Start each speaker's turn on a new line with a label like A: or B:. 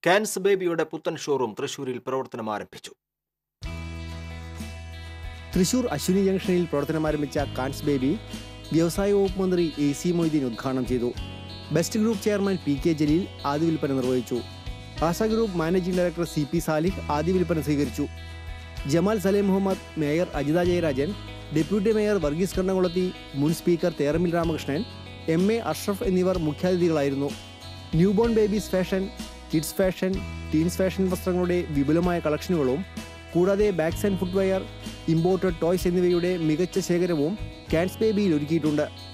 A: cans ബേബിയുടെ പുത്തൻ showroom തൃശൂരിൽ പ്രവർത്തനം ആരംഭിച്ചു
B: തൃശൂർ അശ്വിനി ജംഗ്ഷനിൽ പ്രവർത്തനമാരംഭിച്ച കാൻസ് ബേബി വ്യവസായ വകുപ്പ് മന്ത്രി എ സി മൊയ്തീൻ ഉദ്ഘാടനം ചെയ്തു best group chairman P K Jaleel ആദ്യ വിൽപ്പന നിർവഹിച്ചു Asha group managing director C P Salih ആദ്യ വിൽപ്പന സ്വീകരിച്ചു Jamal Salem Muhammad mayor Ajitha Jayarajan deputy mayor Varghese Kannamkulathi മുൻ speaker Theramil Ramakrishnan M A Ashraf എന്നിവർ മുഖ്യാതിഥികളായിരുന്നു newborn babies fashion kids fashion teens fashion വസ്ത്രങ്ങളുടെ വിപുലമായ കളക്ഷനുകളും കൂടാതെ bags and footwear imported toys എന്നിവയുടെ മികച്ച ശേഖരവും കാൻസ് ബേബിയിൽ ഒരുക്കിയിട്ടുണ്ട്